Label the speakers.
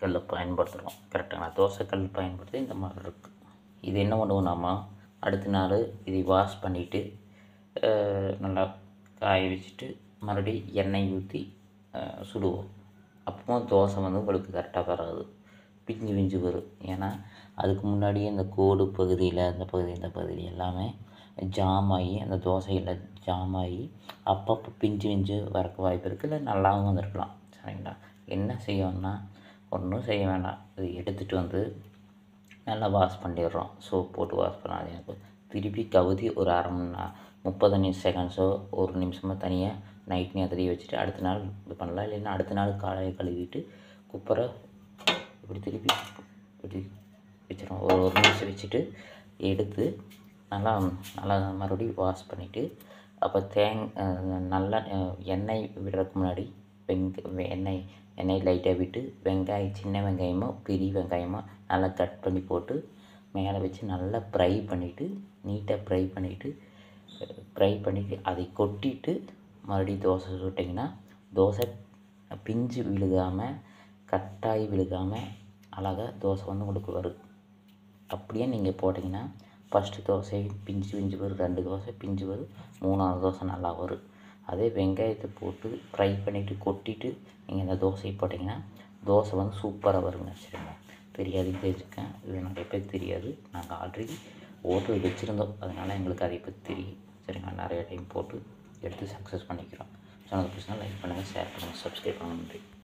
Speaker 1: கல்லை பயன்படுத்துகிறோம் கரெக்டாக தோசைக்கல் பயன்படுத்தி இந்த மாதிரி இருக்குது இது என்ன பண்ணுவோம் நாம அடுத்த நாள் இதை வாஷ் பண்ணிவிட்டு நல்லா காய வச்சுட்டு மறுபடி எண்ணெய் ஊற்றி சுடுவோம் அப்போ தோசை வந்து உங்களுக்கு கரெக்டாக வராது பிஞ்சு பிஞ்சு வரும் ஏன்னா அதுக்கு முன்னாடியே இந்த கோடு பகுதியில் அந்த பகுதி இந்த பகுதி எல்லாமே ஜாம் ஆகி அந்த தோசையில் ஜாம் ஆகி அப்பப்போ பிஞ்சு பிஞ்சு வரக்கு வாய்ப்பு இருக்குது இல்லை நல்லாவும் வந்திருக்கலாம் சரிங்களா என்ன செய்யணும்னா ஒன்றும் செய்ய வேண்டாம் இது எடுத்துகிட்டு வந்து நல்லா வாஷ் பண்ணிடுறோம் சோப் போட்டு வாஷ் பண்ணாது எனக்கு திருப்பி கவுதி ஒரு அரை மணி நேரம் முப்பது நிமிஷம் செகண்ட்ஸோ ஒரு நிமிஷமோ தனியாக நைட் நேரத்துலேயே வச்சுட்டு அடுத்த நாள் இது பண்ணலாம் இல்லைன்னா அடுத்த நாள் காலையில் கழுவிட்டு குப்பரை இப்படி திருப்பி இப்படி வச்சிடும் ஒரு ஒரு நிமிஷம் வச்சுட்டு எடுத்து நல்லா நல்லா மறுபடியும் வாஷ் பண்ணிவிட்டு அப்போ தேங் நல்லா எண்ணெய் விடுறதுக்கு முன்னாடி வெங்க எண்ணெய் எண்ணெய் லைட்டாக விட்டு வெங்காயம் சின்ன வெங்காயமோ பெரிய வெங்காயமோ நல்லா கட் பண்ணி போட்டு மேலே வச்சு நல்லா ஃப்ரை பண்ணிவிட்டு நீட்டாக ஃப்ரை பண்ணிவிட்டு ஃப்ரை பண்ணிவிட்டு அதை கொட்டிட்டு மறுபடியும் தோசை சுட்டிங்கன்னா தோசை பிஞ்சு விழுகாமல் கட்டாயி விழுகாமல் அழகாக தோசை வந்து உங்களுக்கு வரும் அப்படியே நீங்கள் போட்டிங்கன்னா ஃபஸ்ட்டு தோசை பிஞ்சு பிஞ்சு வரும் ரெண்டு தோசை பிஞ்சு வரும் மூணாவது தோசை நல்லா வரும் அதே வெங்காயத்தை போட்டு ஃப்ரை பண்ணிவிட்டு கொட்டிட்டு நீங்கள் இந்த தோசையை போட்டிங்கன்னா தோசை வந்து சூப்பராக வருங்க சரிங்களா தெரியாது தெரிஞ்சுக்கேன் இது நிறைய பேர் தெரியாது நாங்கள் ஆல்ரெடி ஓட்டல் வச்சுருந்தோம் அதனால் எங்களுக்கு அதை பற்றி தெரியும் சரிங்களா நிறைய டைம் போட்டு எடுத்து சக்ஸஸ் பண்ணிக்கிறோம் சேனல் பிடிச்சினா லைக் பண்ணுங்கள் ஷேர் பண்ணுங்கள் சப்ஸ்கிரைப் பண்ணுங்கள் நன்றி